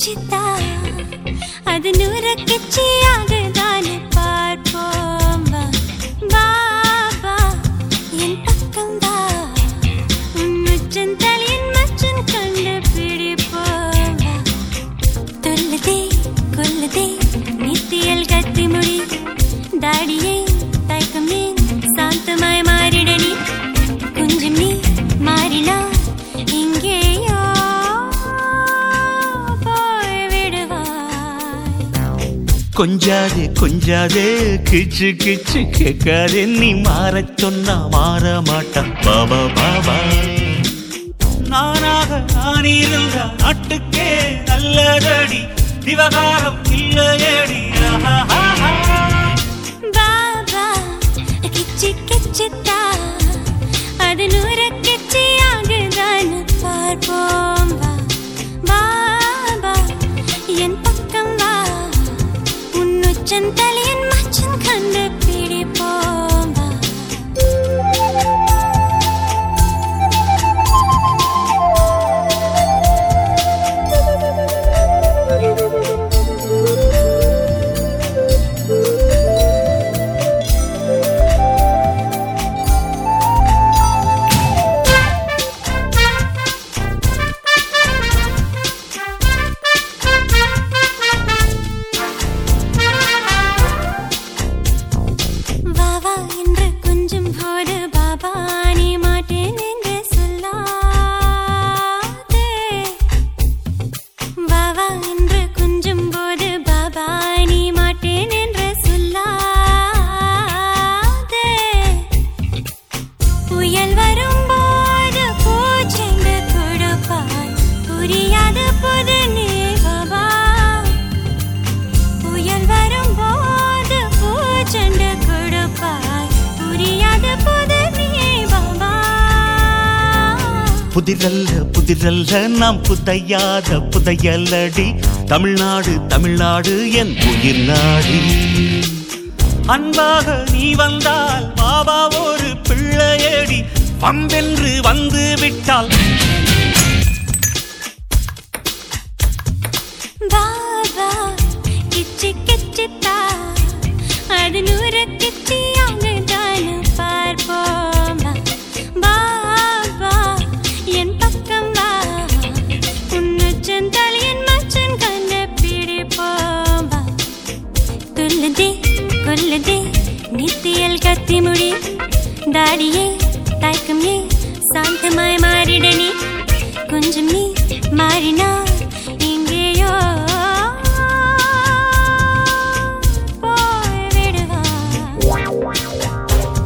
கிச்சித்தா அது நூற கிச்சியாகுதான்னு பார்ப்போம் வா வா வா என் பக்கம் வா உன் உச்சன் தலையின் மச்சன் கண்டு பிடிப்போம் வா தொல்லுதே கொல்லுதே நித்தியல் கத்தி முடி தாடியே தயக்கம் ஏன் சாந்தமாய் மாறிட நீ கொஞ்சம் நீ மாறினா எங்கேயோ போய் விடுவாய் கொஞ்சாதே கொஞ்சாதே கிச்சு கிச்சு கேட்காதே நீ மாறச் சொன்னா மாற மாட்டான் பாபா பாபா நானாக நான் இருந்த நாட்டுக்கே நல்லதடி விவகாரம் இல்லையடி ஆஹாஹாஹா. பாபா கிச்சி கிச்சித்தா அது நூற கிச்சி ஆகுதான்னு பார்ப்போம் வா பாபா என் பக்கம் வா உன் உச்சன் தலையன் மச்சன் கண்டு பிடிப்போம் வா வா வா என்று கொஞ்சம் போது பாபா நீ மாட்டேன் என்று சொல்லாதே வா வா என்று கொஞ்சம் போது பாபா நீ மாட்டேன் என்று சொல்லாதே புயல் வரும்போது பூச்செண்டு கொடுப்பாய் புரியாத புது நீ பாபா புயல் வரும்போது பூச்செண்டு கொடுப்பாய் புரியாத புது நீ பாபா புதிரல்ல புதிரல்ல நாம் புதையாத புதையல்லடி தமிழ்நாடு தமிழ்நாடு என் உயிர் நாடி அன்பாக நீ வந்தால் பாபா ஒரு பிள்ளையடி பம்பென்று வந்து விட்டால் பாபா கிச்சி கிச்சித்தா அது நூறு கிச்சியாகுதான்னு பார்ப்போம் வா. பாபா என் பக்கம் வா உன் உச்சன் தலையன் மச்சன் கண்டு பிடிப்போம் வா துல்லுதே கொல்லுதே நித்தியல் கத்தி முடி தாடியே தயக்கம் ஏ சாந்தமாய் மாறிட நீ கொஞ்சம் நீ மாறினா எங்கேயோ போய் விடுவாய்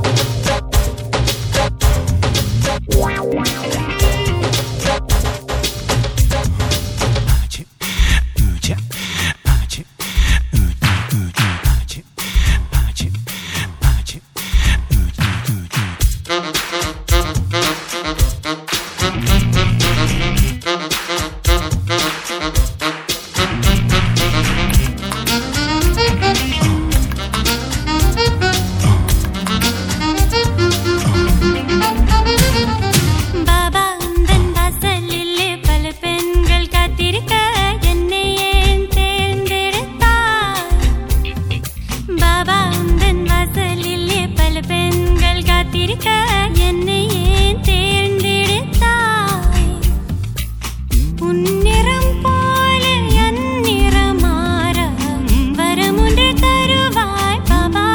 பாபா உந்தன் வாசலிலே பல பெண்கள் காத்திருக்க என்னை ஏன் தேர்ந்தெடுத்தாய் பாபா உந்தன் வாசலிலே பல பெண்கள் காத்திருக்க என்னை ஏன் தேர்ந்தெடுத்தாய் உன் நிறம் போல என் நிறம் மாற வரமுன்று தருவாய் பாபா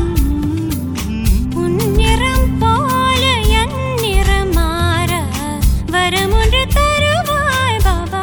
உன் நிறம் போல என் நிறம் மாற வரமுன்று தருவாய் பாபா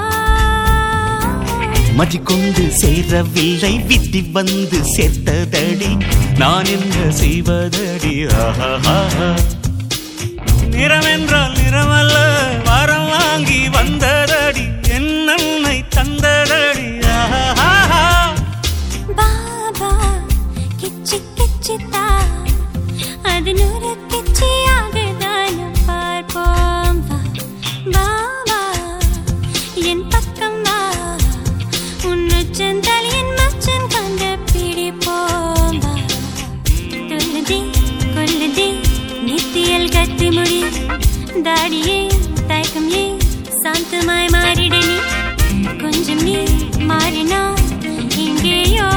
மதி கொண்டு சேரவில்லை விதி வந்து சேர்த்ததடி நான் என்ன செய்வதடி ஆஹாஹாஹா. நிறம் என்றால் நிறமல்ல வரம் வாங்கி வந்ததடி என் அன்னை தந்ததடி ஆஹாஹாஹா. பாபா கிச்சி கிச்சித்தா அது நூறு கிச்சியாகுதான்னு பார்ப்போம் வா பாபா என் பக்கம் வா உன் உச்சன் தலையன் மச்சன் கண்டு பிடிப்போம் வா துல்லுதே கொல்லுதே நித்தியல் கத்தி முடி தாடியே தயக்கம் ஏன் சாந்தமாய் மாறிட நீ கொஞ்சம் கொஞ்சம் நீ மாறினா இங்கேயோ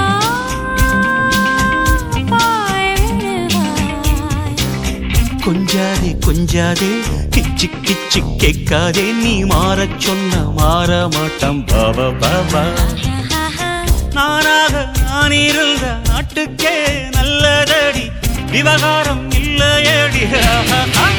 போய்விடுவாய் கொஞ்சாதே கொஞ்சாதே கிச்சு கிச்சு கேட்காதே நீ மாறச் சொன்ன மாற மாட்டான் பாபா பாபா ஆஹா நானாக நான் இருந்த நாட்டுக்கே நல்லதடி விவகாரம் இல்லையடி ஆஹா, ஆஹா.